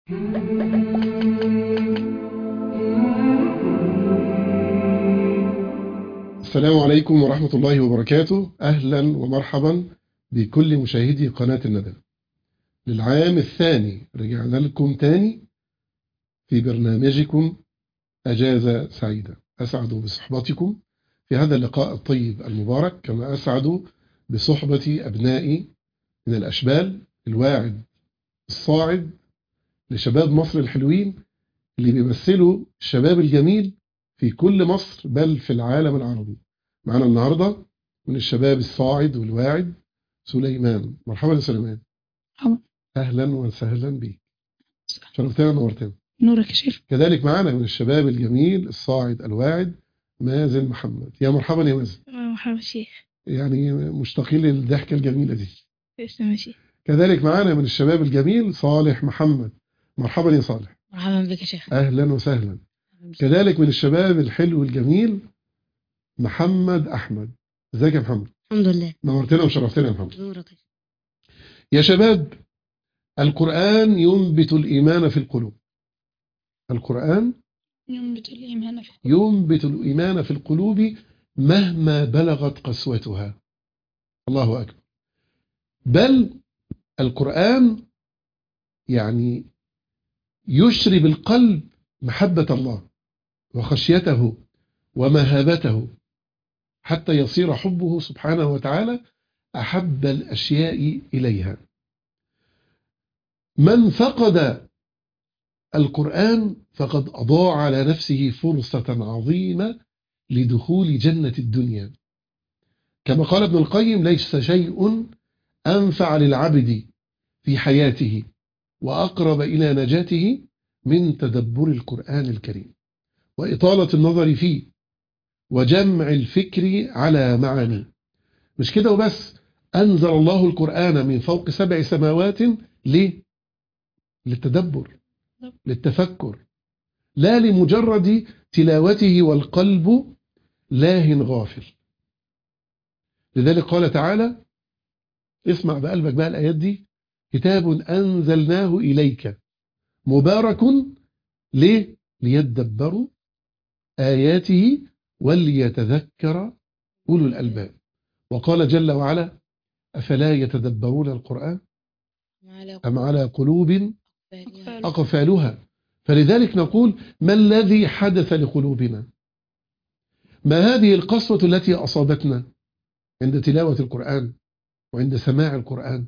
السلام عليكم ورحمة الله وبركاته أهلا ومرحبا بكل مشاهدي قناة الندى للعام الثاني رجعنا لكم تاني في برنامجكم أجازة سعيدة أسعد بصحبتكم في هذا اللقاء الطيب المبارك كما أسعد بصحبة أبنائي من الأشبال الواعد الصاعد لشباب مصر الحلوين اللي بيمثلوا الشباب الجميل في كل مصر بل في العالم العربي معنا النهاردة من الشباب الصاعد والواعد سليمان مرحبا يا سليمان مرحبا. أهلا وسهلا بك شرفتنا ونورتنا نورك يا شيخ كذلك معنا من الشباب الجميل الصاعد الواعد مازن محمد يا مرحبا يا مازن مرحبا شيخ يعني مشتاقين للضحكة الجميلة دي تسلم يا شيخ كذلك معنا من الشباب الجميل صالح محمد مرحبا يا صالح مرحبا بك يا شيخ أهلا وسهلا كذلك من الشباب الحلو الجميل محمد أحمد ازيك يا محمد الحمد لله نورتنا وشرفتنا يا محمد نورك يا شباب القرآن ينبت الإيمان في القلوب القرآن ينبت الإيمان في ينبت الإيمان في القلوب مهما بلغت قسوتها الله أكبر بل القرآن يعني يشرب القلب محبة الله وخشيته ومهابته حتى يصير حبه سبحانه وتعالى أحب الأشياء إليها من فقد القرآن فقد أضاع على نفسه فرصة عظيمة لدخول جنة الدنيا كما قال ابن القيم ليس شيء أنفع للعبد في حياته وأقرب إلى نجاته من تدبر القرآن الكريم وإطالة النظر فيه وجمع الفكر على معانيه مش كده وبس أنزل الله القرآن من فوق سبع سماوات ليه؟ للتدبر للتفكر لا لمجرد تلاوته والقلب لاه غافل لذلك قال تعالى اسمع بقلبك بقى الآيات دي كتاب أنزلناه إليك مبارك ليه؟ ليدبروا آياته وليتذكر أولو الألباب وقال جل وعلا أفلا يتدبرون القرآن أم على قلوب أقفالها فلذلك نقول ما الذي حدث لقلوبنا ما هذه القسوة التي أصابتنا عند تلاوة القرآن وعند سماع القرآن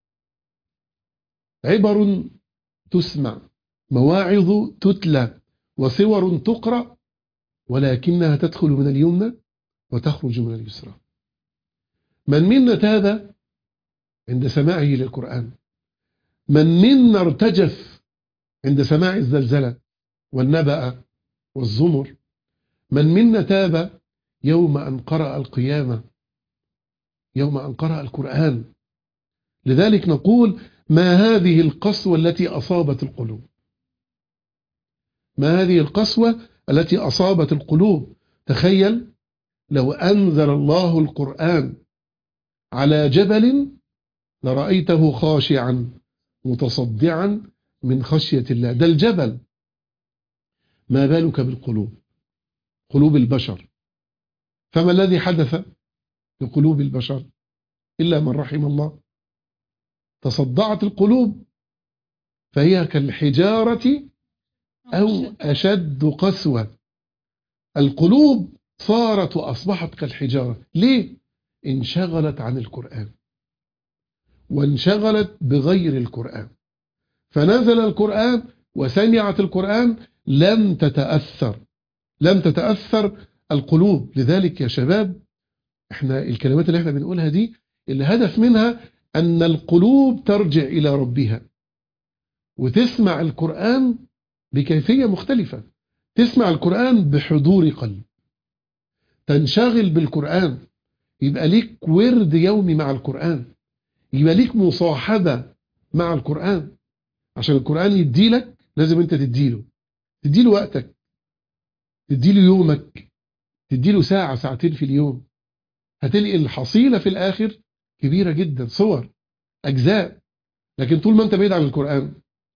عبر تسمع مواعظ تتلى وصور تقرأ ولكنها تدخل من اليمنى وتخرج من اليسرى من منا تاب عند سماعه للقرآن من منا ارتجف عند سماع الزلزلة والنبأ والزمر من منا تاب يوم أن قرأ القيامة يوم أن قرأ القرآن لذلك نقول ما هذه القسوة التي أصابت القلوب ما هذه القسوة التي أصابت القلوب تخيل لو أنزل الله القرآن على جبل لرأيته خاشعا متصدعا من خشية الله ده الجبل ما بالك بالقلوب قلوب البشر فما الذي حدث لقلوب البشر إلا من رحم الله تصدعت القلوب فهي كالحجارة أو أشد قسوة القلوب صارت وأصبحت كالحجارة ليه؟ انشغلت عن القرآن وانشغلت بغير القرآن فنزل القرآن وسمعت القرآن لم تتأثر لم تتأثر القلوب لذلك يا شباب احنا الكلمات اللي احنا بنقولها دي الهدف منها أن القلوب ترجع إلى ربها وتسمع القرآن بكيفية مختلفة تسمع القرآن بحضور قلب تنشغل بالقرآن يبقى ليك ورد يومي مع القرآن يبقى ليك مصاحبة مع القرآن عشان القرآن يديلك لازم انت تديله تديله وقتك تديله يومك تديله ساعة ساعتين في اليوم هتلاقي الحصيلة في الآخر كبيرة جدا صور أجزاء لكن طول ما أنت بعيد عن القرآن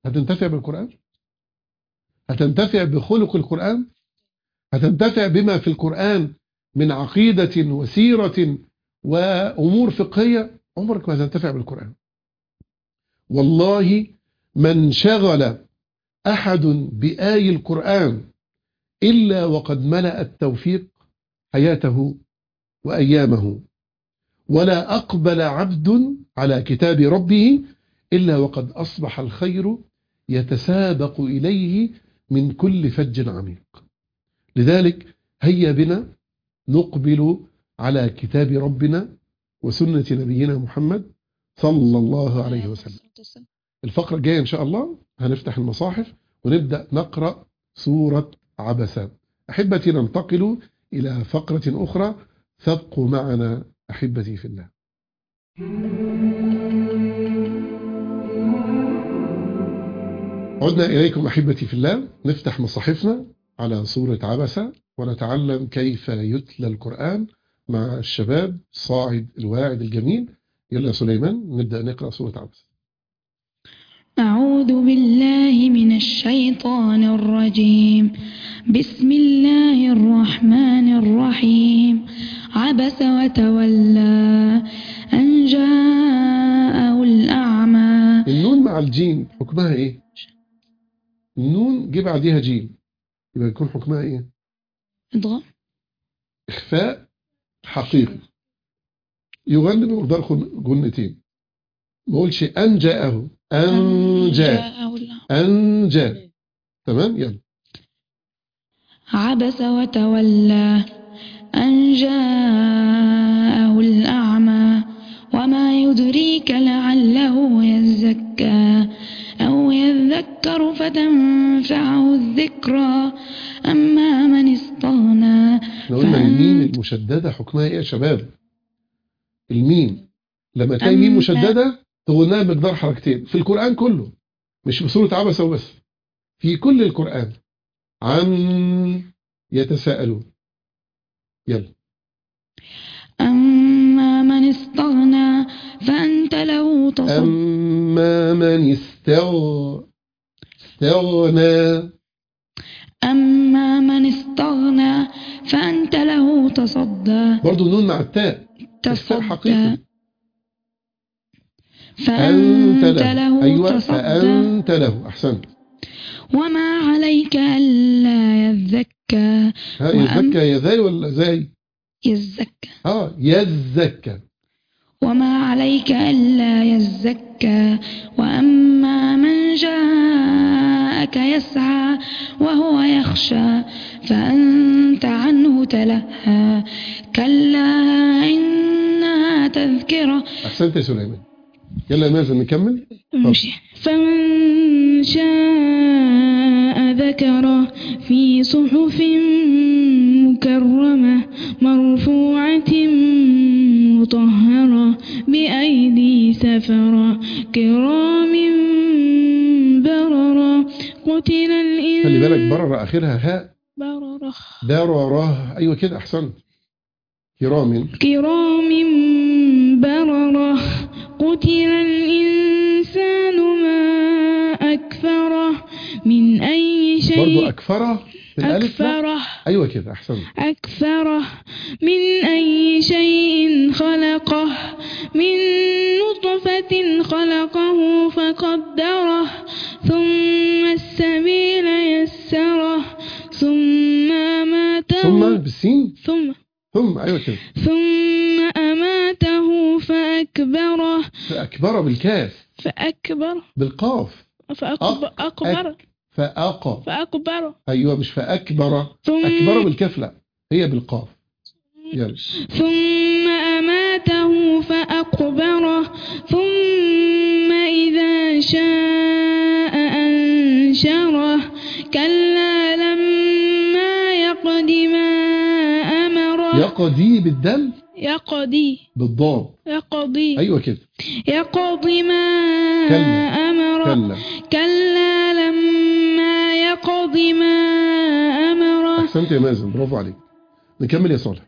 هتنتفع بالقرآن هتنتفع بخلق القرآن هتنتفع بما في القرآن من عقيدة وسيرة وأمور فقهية عمرك ما هتنتفع بالقرآن والله من شغل أحد بآي القرآن إلا وقد ملأ التوفيق حياته وأيامه ولا أقبل عبد على كتاب ربه إلا وقد أصبح الخير يتسابق إليه من كل فج عميق لذلك هيا بنا نقبل على كتاب ربنا وسنة نبينا محمد صلى الله عليه وسلم الفقرة الجاية إن شاء الله هنفتح المصاحف ونبدأ نقرأ سورة عبسة أحبتي ننتقل إلى فقرة أخرى فابقوا معنا أحبتي في الله عدنا إليكم أحبتي في الله نفتح مصاحفنا على سورة عبسة ونتعلم كيف يتلى القرآن مع الشباب صاعد الواعد الجميل يلا يا سليمان نبدأ نقرأ سورة عبسة أعوذ بالله من الشيطان الرجيم بسم الله الرحمن الرحيم عبس وتولى أن جاءه الأعمى النون مع الجيم حكمها إيه النون جيب بعديها جيم يبقى يكون حكمها إيه إضغام إخفاء حقيقي يغني بمقدار خن- جنتين ما اقولش أن جاءه أن جاء جاءه الأعمى أن جاء تمام يلا عبس وتولى أن جاءه الأعمى وما يدريك لعله يزكى أو يذكر فتنفعه الذكرى أما من استغنى احنا قلنا فأنت- الميم المشددة حكمها ايه يا شباب الميم لما تلاقي ميم أما- مشددة تقولناها بمقدار حركتين في القرآن كله مش في سورة عبسة وبس في كل القرآن عن يتساءلون يلا أما من استغنى فأنت له تصدى أما من استغ... استغنى أما من استغنى فأنت له تصدى برضو النون مع التاء إخفاء حقيقي تصدى أنت فأنت له له أيوة تصدى فأنت له أحسنت وما عليك ألا يزكى ها وأم- يزكى يا ذاي ولا زاي يزكى اه يزكى وما عليك ألا يزكى وأما من جاءك يسعى وهو يخشى فأنت عنه تلهى كلا إنها تذكرة احسنت يا سليمان يلا يا مازن نكمل ماشي. فمن شاء ذكره في صحف مكرمة مرفوعة مطهرة بأيدي سفرة كرام بررة قتل الإنسان خلي بالك برر اخرها هاء بررة برره ايوه كده احسنت كرام كرام بررة قتل الإنسان ما أكفره من أي برضو شيء اكفره بالالف لا؟ أكفره ايوه كده احسنت أكفره من أي شيء خلقه من نطفة خلقه فقدره ثم السبيل يسره ثم أماته ثم بالسين ثم ثم ايوه كده ثم أماته فأكبره فاكبر بالكاف فأكبر بالقاف فأكبر أك- أكبر فاق فأكبر ايوه مش فاكبر ثم اكبر بالكاف لا هي بالقاف يلا ثم أماته فأقبره ثم إذا شاء أنشره كلا لما يقد ما أمره يقضي بالدل يقضي بالضاد يقضي ايوه كده يقض ما كلا. أمره كلا كلا لما يقض ما أمره احسنت يا مازن برافو عليك نكمل يا صالح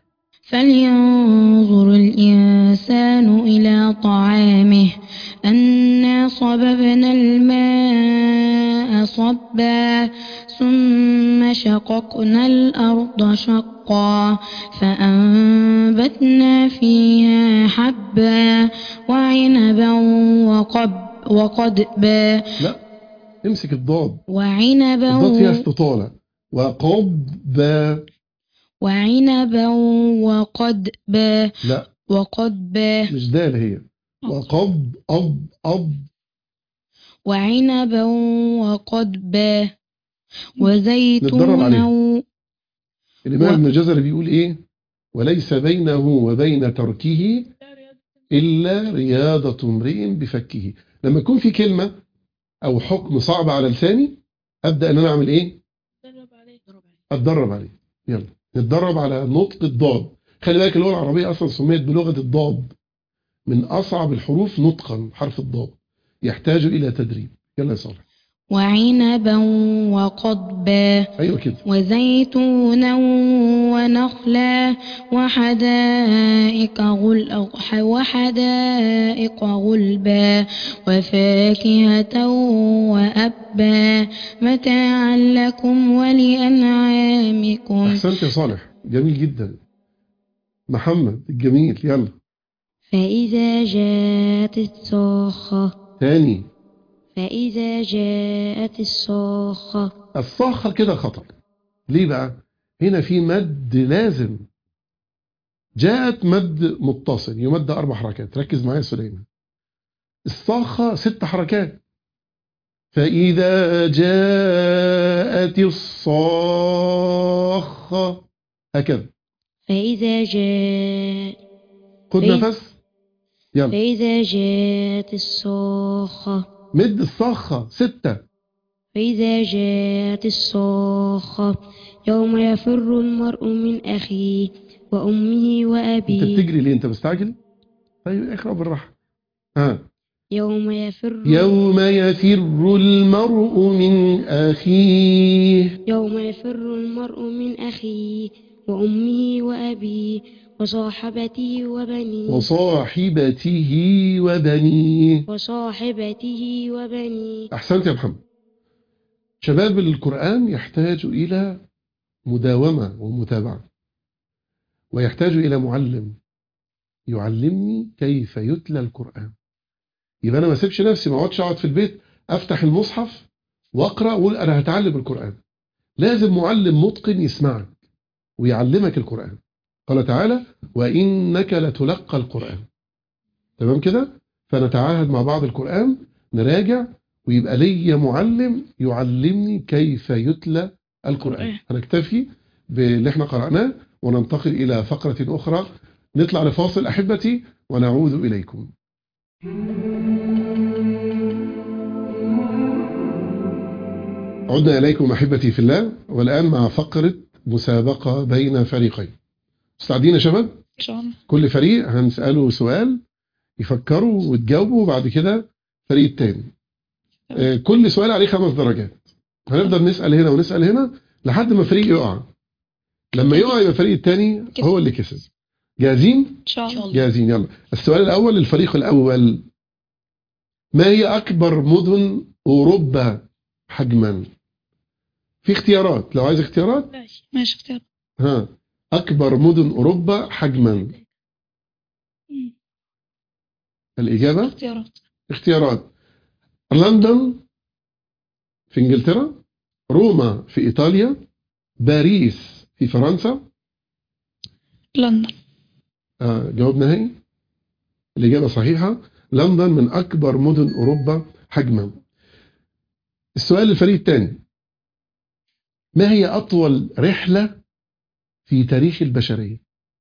فلينظر الإنسان إلى طعامه أنا إنا صببنا الماء صبا ثم شققنا الأرض شقا فأنبتنا فيها حبا وعنبا وقب وقدبا لا امسك الضاد وعنبا الضاد فيها استطالة وقب وعنبا وقدبا لا وقدبا مش دال هي وقب أب أب وعنبا وقدبا نتدرب وزيتونا عليها. الإمام و- ابن الجزري بيقول إيه وليس بينه وبين تركه إلا رياضة امرئ بفكه لما يكون في كلمة أو حكم صعب على لساني أبدأ أن أنا أعمل إيه أتدرب عليه يلا نتدرب على نطق الضاد خلي بالك اللغة العربية أصلا سميت بلغة الضاد من أصعب الحروف نطقا حرف الضاد يحتاج إلى تدريب يلا يا صالح وعنبا وقضبا أيوة كده وزيتونا ونخلا وحدائق غل وحدائق غلبا وفاكهة وأبا متاعا لكم ولأنعامكم أحسنت يا صالح جميل جدا محمد الجميل يلا فإذا جاءت الصاخة تاني فإذا جاءت الصاخة الصاخة كده خطأ ليه بقى هنا في مد لازم جاءت مد متصل يمد أربع حركات ركز معايا يا سليمان الصاخة ست حركات فإذا جاءت الصاخة هكذا فإذا جاء خد إيه؟ نفس يلا فإذا جاءت الصاخة مد الصاخة ستة فإذا جاءت الصاخة يوم يفر المرء من أخيه وأمه انت وأبيه بتجري ليه انت مستعجل طيب اقرا بالراحه ها يوم يفر يوم يفر المرء من اخيه يوم يفر المرء من أخيه وأمه وأبيه وصاحبته وبنيه وصاحبته وبنيه وصاحبته وبنيه احسنت يا محمد شباب القران يحتاج الى مداومه ومتابعه ويحتاج الى معلم يعلمني كيف يتلى القران يبقى انا ما اسيبش نفسي ما اقعدش اقعد في البيت افتح المصحف واقرا واقول انا هتعلم القران لازم معلم متقن يسمعك ويعلمك القران قال تعالى وانك لتلقى القران تمام كده فنتعاهد مع بعض القران نراجع ويبقى ليا معلم يعلمني كيف يتلى القران هنكتفي باللي احنا قراناه وننتقل الى فقره اخرى نطلع لفاصل احبتي ونعود اليكم عدنا إليكم أحبتي في الله والآن مع فقرة مسابقة بين فريقين مستعدين يا شباب؟ إن شاء الله كل فريق هنسأله سؤال يفكروا وتجاوبوا وبعد كده فريق التاني آه، كل سؤال عليه خمس درجات هنفضل نسأل هنا ونسأل هنا لحد ما فريق يقع لما يقع يبقى الفريق التاني هو اللي كسب جاهزين؟ إن شاء الله جاهزين يلا السؤال الأول للفريق الأول ما هي أكبر مدن أوروبا حجما في اختيارات لو عايز اختيارات ماشي ماشي اختيار ها أكبر مدن أوروبا حجما مم. الإجابة اختيارات اختيارات لندن في إنجلترا روما في إيطاليا باريس في فرنسا لندن آه جواب نهائي الإجابة صحيحة لندن من أكبر مدن أوروبا حجما السؤال للفريق الثاني ما هي أطول رحلة في تاريخ البشرية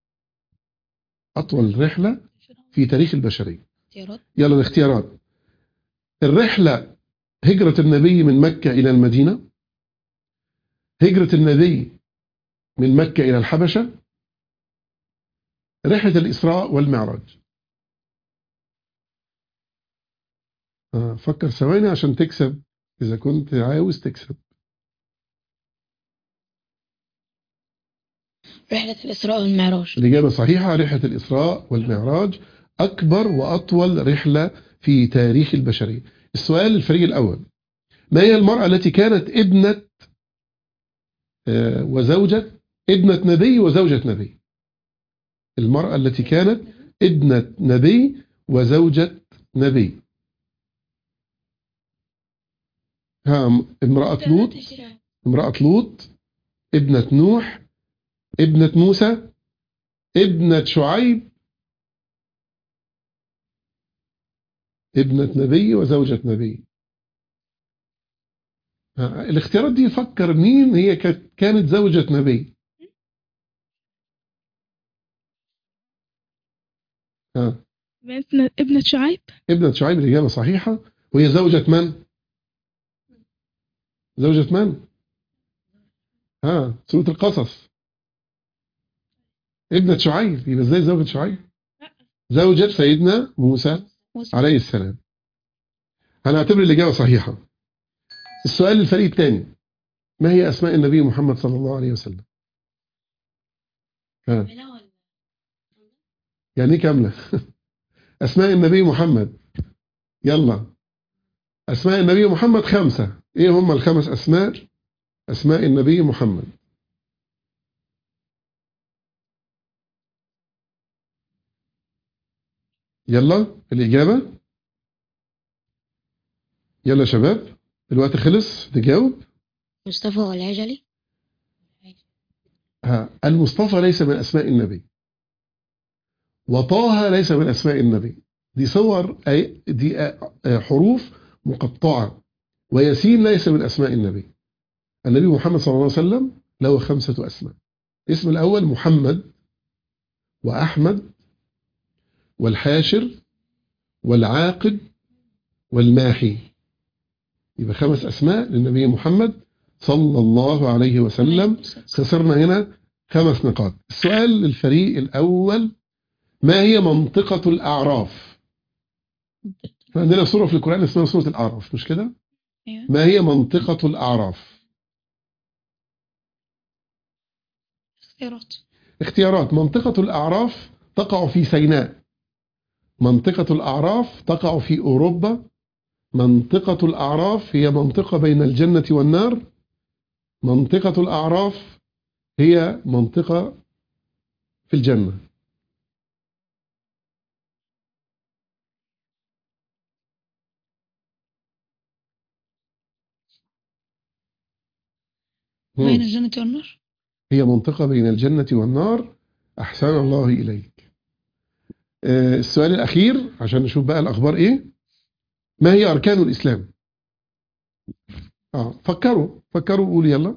أطول رحلة في تاريخ البشرية اختيارات يلا الاختيارات الرحلة هجرة النبي من مكة إلى المدينة هجرة النبي من مكة إلى الحبشة رحلة الإسراء والمعراج آه، فكر ثواني عشان تكسب إذا كنت عاوز تكسب رحلة الإسراء والمعراج الإجابة صحيحة رحلة الإسراء والمعراج أكبر وأطول رحلة في تاريخ البشرية السؤال للفريق الأول ما هي المرأة التي كانت ابنة آه، وزوجة ابنة نبي وزوجة نبي المرأة التي كانت ابنة نبي وزوجة نبي ها امرأة لوط امرأة لوط ابنة نوح ابنة موسى ابنة شعيب ابنة نبي وزوجة نبي ها، الاختيارات دي فكر مين هي كانت- كانت زوجة نبي ها ابنة ابنة شعيب ابنة شعيب الإجابة صحيحة وهي زوجة من؟ زوجة من؟ ها سورة القصص ابنة شعيب يبقى ازاي زوجة شعيب؟ زوجة سيدنا موسى موسى. عليه السلام هنعتبر الإجابة صحيحة السؤال للفريق الثاني ما هي أسماء النبي محمد صلى الله عليه وسلم؟ ها يعني ايه كاملة؟ أسماء النبي محمد يلا أسماء النبي محمد خمسة إيه هم الخمس أسماء أسماء النبي محمد يلا الإجابة يلا يا شباب الوقت خلص تجاوب مصطفى والعجلي ها المصطفى ليس من أسماء النبي وطه ليس من أسماء النبي دي صور أي دي آه، حروف مقطعة وياسين ليس من أسماء النبي النبي محمد صلى الله عليه وسلم له خمسة أسماء اسم الأول محمد وأحمد والحاشر والعاقب والماحي يبقى خمس أسماء للنبي محمد صلى الله عليه وسلم خسرنا هنا خمس نقاط السؤال للفريق الأول ما هي منطقة الأعراف إحنا عندنا سورة في القرآن اسمها سورة الأعراف مش كده أيوة. ما هي منطقة الأعراف اختيارات اختيارات منطقة الأعراف تقع في سيناء منطقة الأعراف تقع في أوروبا منطقة الأعراف هي منطقة بين الجنة والنار منطقة الأعراف هي منطقة في الجنة بين مم. الجنة والنار هي منطقة بين الجنة والنار أحسن الله إليك آه، السؤال الأخير عشان نشوف بقى الأخبار إيه ما هي أركان الإسلام آه فكروا فكروا قولوا يلا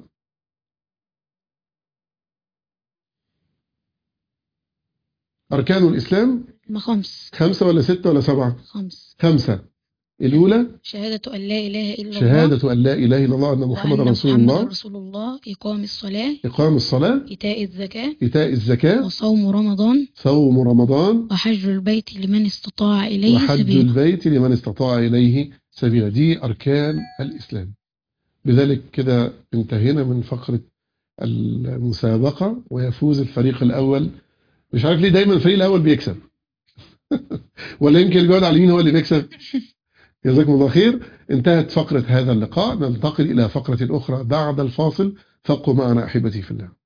أركان الإسلام ما خمس خمسة ولا ستة ولا سبعة خمس خمسة الأولى شهادة أن لا إله إلا الله شهادة أن لا إله إلا الله أن محمد وأن رسول محمد الله رسول الله إقام الصلاة إقام الصلاة إيتاء الزكاة إيتاء الزكاة وصوم رمضان صوم رمضان وحج البيت لمن استطاع إليه وحج سبيلا البيت لمن استطاع إليه سبيلا دي أركان الإسلام بذلك كده انتهينا من فقرة المسابقة ويفوز الفريق الأول مش عارف ليه دايما الفريق الأول بيكسب ولا يمكن الجواد على اليمين هو اللي بيكسب جزاكم الله خير انتهت فقرة هذا اللقاء ننتقل إلى فقرة أخرى بعد الفاصل فابقوا معنا أحبتي في الله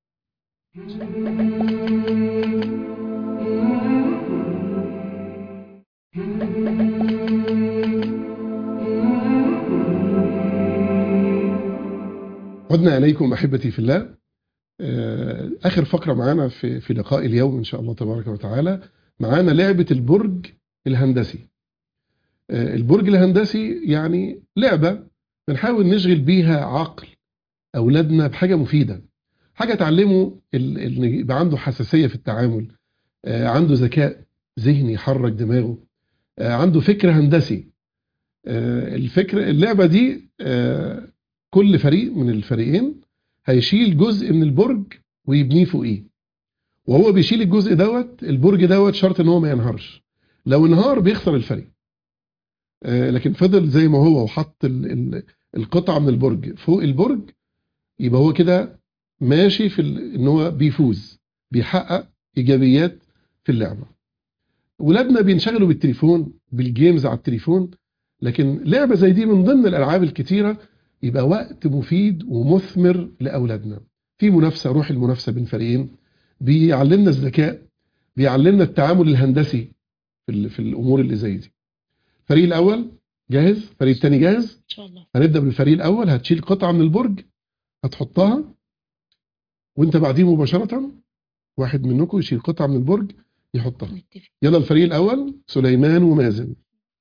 عدنا إليكم أحبتي في الله آه، آخر فقرة معانا في في لقاء اليوم إن شاء الله تبارك وتعالى معانا لعبة البرج الهندسي آه، البرج الهندسي يعني لعبة بنحاول نشغل بيها عقل أولادنا بحاجة مفيدة حاجة تعلمه ال- إن يبقى عنده حساسية في التعامل آه، عنده ذكاء ذهني يحرك دماغه آه، عنده فكر هندسي آه، الفكر اللعبة دي آه، كل فريق من الفريقين هيشيل جزء من البرج ويبنيه فوقيه وهو بيشيل الجزء دوت البرج دوت شرط ان هو ما ينهارش لو انهار بيخسر الفريق آه، لكن فضل زي ما هو وحط ال- ال- القطعة من البرج فوق البرج يبقى هو كده ماشي في ال- ان هو بيفوز بيحقق ايجابيات في اللعبة ولادنا بينشغلوا بالتليفون بالجيمز على التليفون لكن لعبة زي دي من ضمن الألعاب الكتيرة يبقى وقت مفيد ومثمر لأولادنا في منافسة روح المنافسة بين فريقين بيعلمنا الذكاء بيعلمنا التعامل الهندسي في, ال- في الأمور اللي زي دي الفريق الأول جاهز الفريق الثاني جاهز ان شاء الله هنبدأ بالفريق الأول هتشيل قطعة من البرج هتحطها وانت بعديه مباشرة واحد منكم يشيل قطعة من البرج يحطها نتفق يلا الفريق الأول سليمان ومازن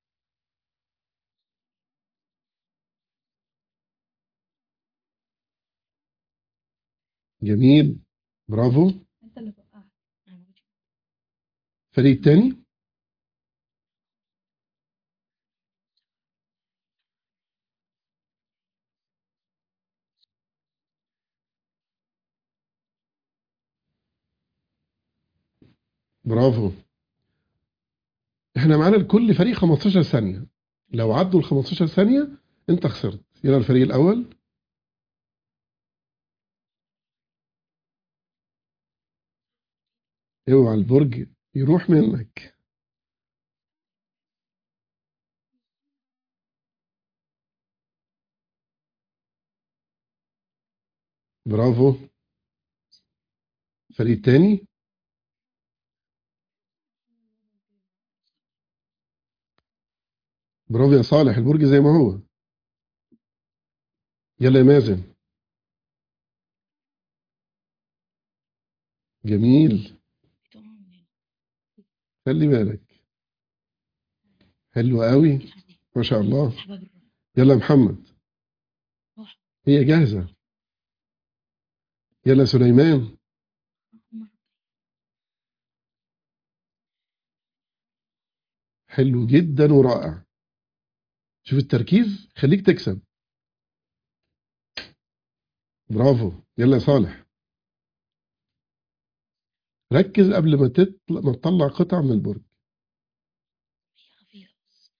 جميل برافو الفريق الثاني برافو احنا معانا لكل فريق 15 ثانية لو عدوا ال 15 ثانية انت خسرت يلا الفريق الأول اوعى البرج يروح منك برافو الفريق التاني برافو يا صالح البرج زي ما هو يلا يا مازن جميل خلي بالك حلو قوي ما شاء الله احباب الروح يلا يا محمد هي جاهزة يلا يا سليمان حلو جدا ورائع شوف التركيز خليك تكسب برافو يلا يا صالح ركز قبل ما تطلع ما تطلع قطع من البرج خفيفة بس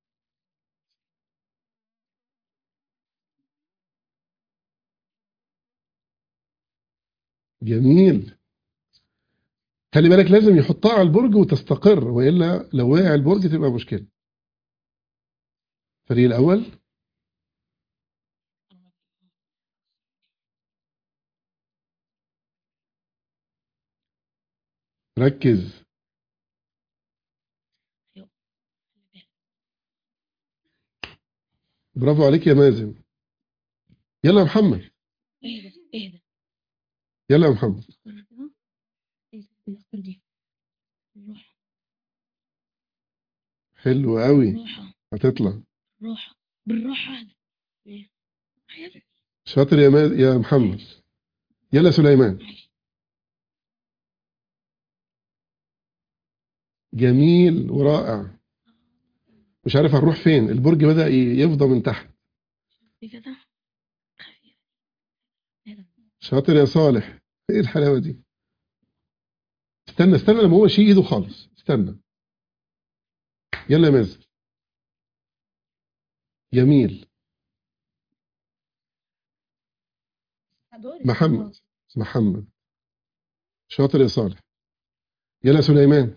جميل خلي بالك لازم يحطها على البرج وتستقر والا لو وقع البرج تبقى مشكله الفريق الاول ركز برافو عليك يا مازن يلا يا محمد اهدى اهدى يلا يا محمد اختار دي الروح حلو قوي الروحة هتطلع الروحة بالراحة اهدى ايه حياتي شاطر يا ماز... يا محمد يلا يا سليمان جميل ورائع مش عارف هنروح فين البرج بدأ ي- يفضى من تحت في كده خفيف اهدى شاطر يا صالح ايه الحلاوة دي استنى استنى لما هو يشيل ايده خالص استنى يلا يا مازن جميل محمد محمد شاطر يا صالح يلا يا سليمان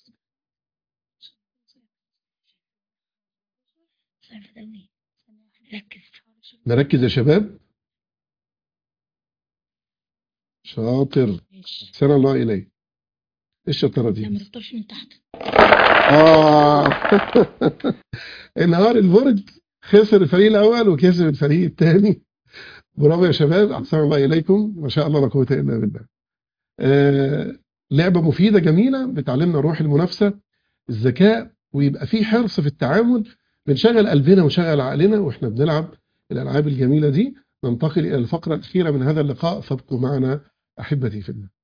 سالفة أوي ركز نركز يا شباب شاطر ماشي سنة الله إليه ايه الشطارة لا ما دي تختارش من تحت آه انهار البرج خسر الفريق الأول وكسب الفريق الثاني برافو يا شباب أحسن الله إليكم ما شاء الله لا قوة إلا بالله آه لعبة مفيدة جميلة بتعلمنا روح المنافسة الذكاء ويبقى في حرص في التعامل بنشغل قلبنا ونشغل عقلنا واحنا بنلعب الألعاب الجميلة دي ننتقل إلى الفقرة الأخيرة من هذا اللقاء فابقوا معنا أحبتي في الله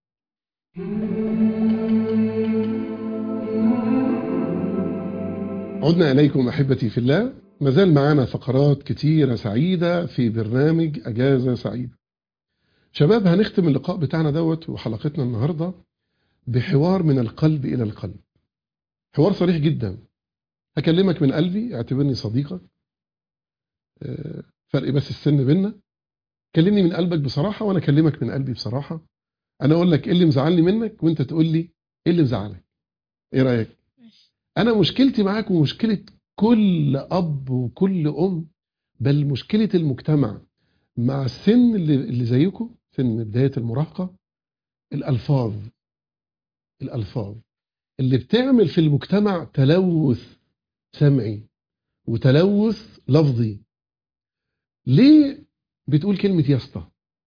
عدنا إليكم أحبتي في الله مازال معنا فقرات كتيرة سعيدة في برنامج أجازة سعيدة شباب هنختم اللقاء بتاعنا دوت وحلقتنا النهاردة بحوار من القلب إلى القلب حوار صريح جدا هكلمك من قلبي اعتبرني صديقك آه، فرق بس السن بينا كلمني من قلبك بصراحة وأنا أكلمك من قلبي بصراحة أنا أقول لك إيه اللي مزعلني منك وأنت تقول لي إيه اللي مزعلك إيه رأيك ماشي انا مشكلتي معاك ومشكله كل اب وكل ام بل مشكله المجتمع مع السن اللي, اللي زيكم سن بدايه المراهقه الالفاظ الالفاظ اللي بتعمل في المجتمع تلوث سمعي وتلوث لفظي ليه بتقول كلمه يا اسطى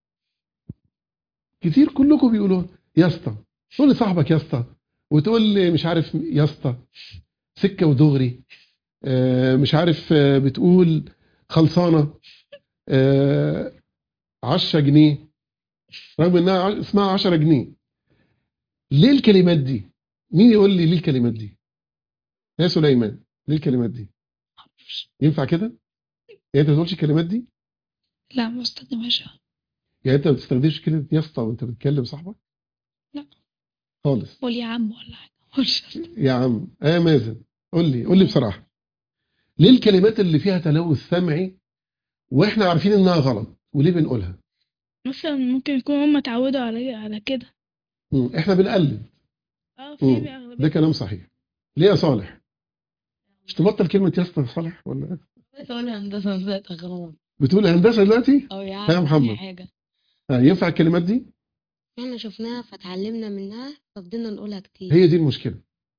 كتير كلكم بيقولوها يا اسطى تقول لصاحبك يا اسطى وتقول لي مش عارف يا اسطى سكه ودغري آه، مش عارف آه، بتقول خلصانه آه، 10 جنيه رغم انها ع- اسمها 10 جنيه ليه الكلمات دي مين يقول لي ليه الكلمات دي يا سليمان ليه الكلمات دي ينفع كده يعني انت ما بتقولش الكلمات دي لا ما بستخدمهاش يعني انت ما بتستخدمش كلمه يا اسطى وانت بتكلم صاحبك لا. خالص قول يا عم ولا حاجة قولش يا عم اه مازن قول لي قول لي بصراحه ليه الكلمات اللي فيها تلوث سمعي واحنا عارفين انها غلط وليه بنقولها مثلا ممكن يكون هم اتعودوا على على كده مم. احنا بنقلد اه في مم. أغلبية ده كلام صحيح ليه يا صالح مش تبطل كلمه يا اسطى يا صالح ولا إيه؟ تقول هندسة ازاي تغرب بتقول هندسه دلوقتي او يا يا محمد. حاجة آه ينفع الكلمات دي احنا شفناها فتعلمنا منها ففضلنا نقولها كتير هي دي المشكله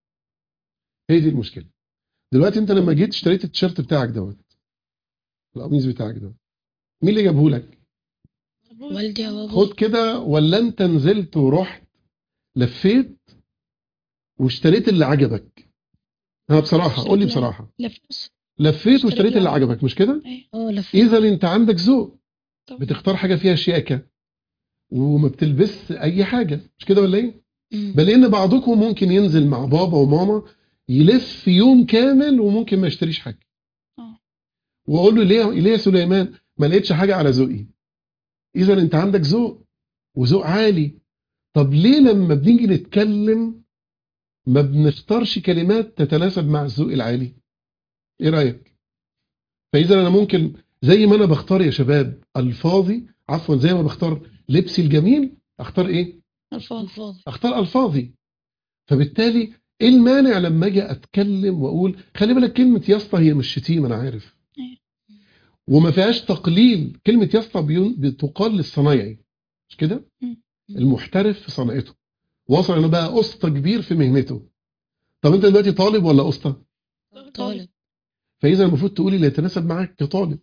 هي دي المشكله دلوقتي انت لما جيت اشتريت التيشيرت بتاعك دوت القميص بتاعك دوت مين اللي جابه لك والدي يا بابا خد كده ولا انت نزلت ورحت لفيت واشتريت اللي عجبك ها بصراحه قول لي بصراحه لفلوس لفيت واشتريت اللي اللي عجبك مش كده اه لفيت اذا انت عندك ذوق طب بتختار حاجه فيها شياكه وما بتلبس اي حاجه مش كده ولا ايه مم. بل ان بعضكم ممكن ينزل مع بابا وماما يلف يوم كامل وممكن ما يشتريش حاجه اه واقول له ليه ليه يا سليمان ما لقيتش حاجه على ذوقي اذا انت عندك ذوق وذوق عالي طب ليه لما بنيجي نتكلم ما بنختارش كلمات تتناسب مع الذوق العالي ايه رايك فاذا انا ممكن زي ما انا بختار يا شباب الفاظي عفوا زي ما بختار لبسي الجميل اختار ايه الفاظ الفاضي اختار الفاظي فبالتالي ايه المانع لما اجي اتكلم واقول خلي بالك كلمه يا اسطى هي مش شتيمه انا عارف أيوة. وما فيهاش تقليل كلمه يا اسطى بيون- بتقال للصنايعي مش كده مم. المحترف في صنعته وصل انه بقى اسطى كبير في مهنته طب انت دلوقتي طالب ولا اسطى طالب فاذا المفروض تقولي اللي يتناسب معاك كطالب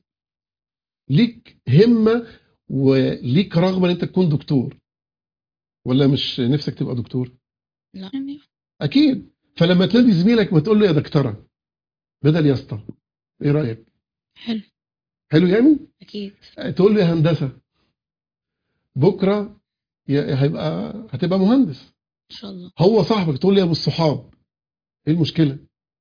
ليك همه وليك رغبه ان انت تكون دكتور ولا مش نفسك تبقى دكتور يعني اكيد فلما تنادي زميلك ما تقول له يا دكتوره بدل يا اسطى ايه رايك حلو حلو يعني اكيد تقول له يا هندسه بكره ي- هيبقى هتبقى مهندس ان شاء الله هو صاحبك تقول له يا ابو الصحاب ايه المشكله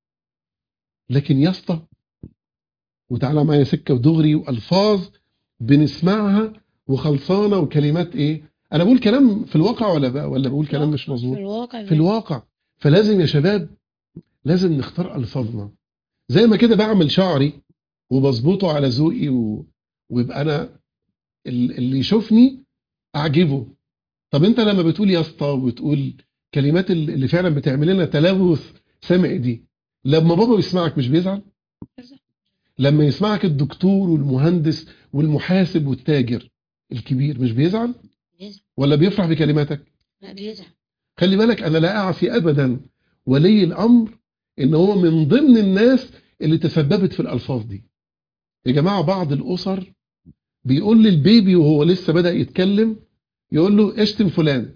لكن يا اسطى وتعالى معايا سكه ودغري والفاظ بنسمعها وخلصانه وكلمات ايه انا بقول كلام في الواقع ولا بقى ولا بقول كلام مش مظبوط في الواقع في الواقع فلازم يا شباب لازم نختار الفاظنا زي ما كده بعمل شعري وبظبطه على ذوقي و... ويبقى انا ال- اللي يشوفني اعجبه طب انت لما بتقول يا اسطى وبتقول كلمات ال- اللي فعلا بتعمل لنا تلوث سمعي دي لما بابا بيسمعك مش بيزعل بيزعل. لما يسمعك الدكتور والمهندس والمحاسب والتاجر الكبير مش بيزعل بيزعل ولا بيفرح بكلماتك لا بيزعل خلي بالك انا لا اعفي ابدا ولي الامر ان هو من ضمن الناس اللي تسببت في الالفاظ دي يا جماعه بعض الاسر بيقول للبيبي وهو لسه بدا يتكلم يقول له اشتم فلان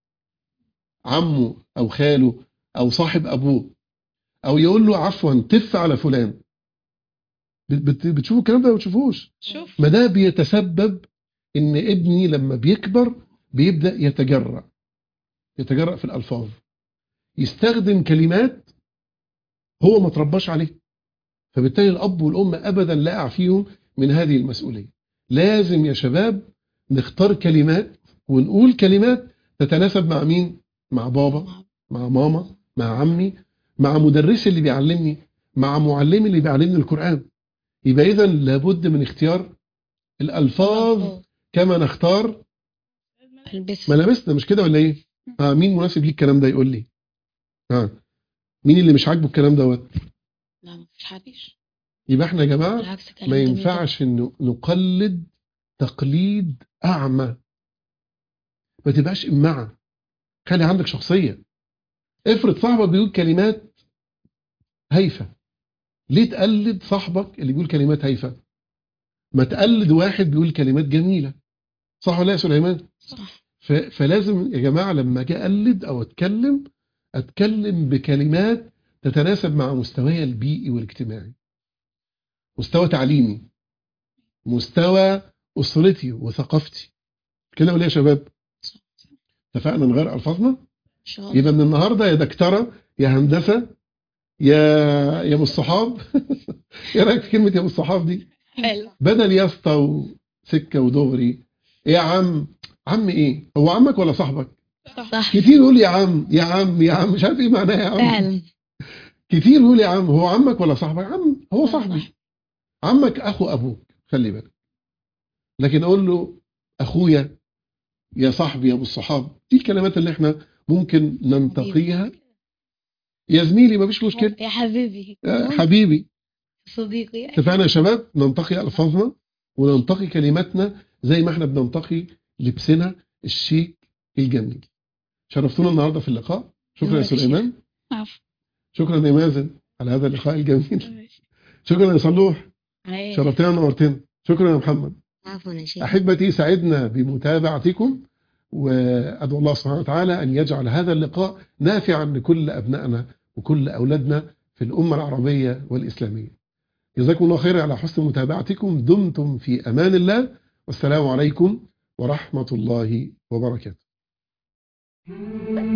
عمه او خاله او صاحب ابوه او يقول له عفوا تف على فلان بت- بت- بتشوفوا الكلام ده ولا ما بتشوفوش شوف ما ده بيتسبب ان ابني لما بيكبر بيبدا يتجرأ يتجرأ في الالفاظ يستخدم كلمات هو ما ترباش عليه فبالتالي الاب والام ابدا لا اعفيهم من هذه المسؤوليه لازم يا شباب نختار كلمات ونقول كلمات تتناسب مع مين مع بابا مع ماما مع عمي مع مدرسي اللي بيعلمني مع معلمي اللي بيعلمني القرآن يبقى إذا لابد من اختيار الألفاظ كما نختار البس ملابسنا مش كده ولا إيه؟ آه مين مناسب ليك الكلام ده يقول لي ها مين اللي مش عاجبه الكلام دوت لا مفيش حديش يبقى احنا يا جماعه بالعكس كلام ما جميل ينفعش انه نقلد تقليد اعمى ما تبقاش امعه خلي عندك شخصيه افرض صاحبك بيقول كلمات هايفه ليه تقلد صاحبك اللي بيقول كلمات هايفه ما تقلد واحد بيقول كلمات جميله صح ولا لا يا سليمان صح ف- فلازم يا جماعه لما اجي اقلد او اتكلم اتكلم بكلمات تتناسب مع مستواي البيئي والاجتماعي مستوى تعليمي مستوى اسرتي وثقافتي كده ولا إيه يا شباب اتفقنا نغير الفاظنا ان شاء الله يبقى من النهارده يا دكتوره يا هندسه يا يا ابو الصحاب ايه رايك في كلمه يا ابو الصحاب دي حلو بدل يا اسطى وسكه ودغري إيه يا عم عم ايه هو عمك ولا صاحبك صح كتير يقول يا عم يا عم يا عم مش عارف ايه معناها يا عم فعلا كتير يقول يا عم هو عمك ولا صاحبك عم هو صاحبي عمك اخو ابوك خلي بالك لكن اقول له اخويا يا صاحبي يا ابو الصحاب دي الكلمات اللي احنا ممكن ننتقيها يا زميلي مفيش مشكله يا حبيبي آه، حبيبي صديقي اتفقنا يا شباب ننتقي الفاظنا وننتقي كلماتنا زي ما احنا بننتقي لبسنا الشيك الجميل شرفتونا النهارده في اللقاء شكرا يا يومك سليمان عفو شكرا يا مازن على هذا اللقاء الجميل شكرا يا صلوح أيوة. شرفتنا ونورتنا شكرا يا محمد عفوا يا شيخ احبتي سعدنا بمتابعتكم وادعو الله سبحانه وتعالى ان يجعل هذا اللقاء نافعا لكل ابنائنا وكل اولادنا في الامه العربيه والاسلاميه. جزاكم الله خيرا على حسن متابعتكم دمتم في امان الله والسلام عليكم ورحمه الله وبركاته.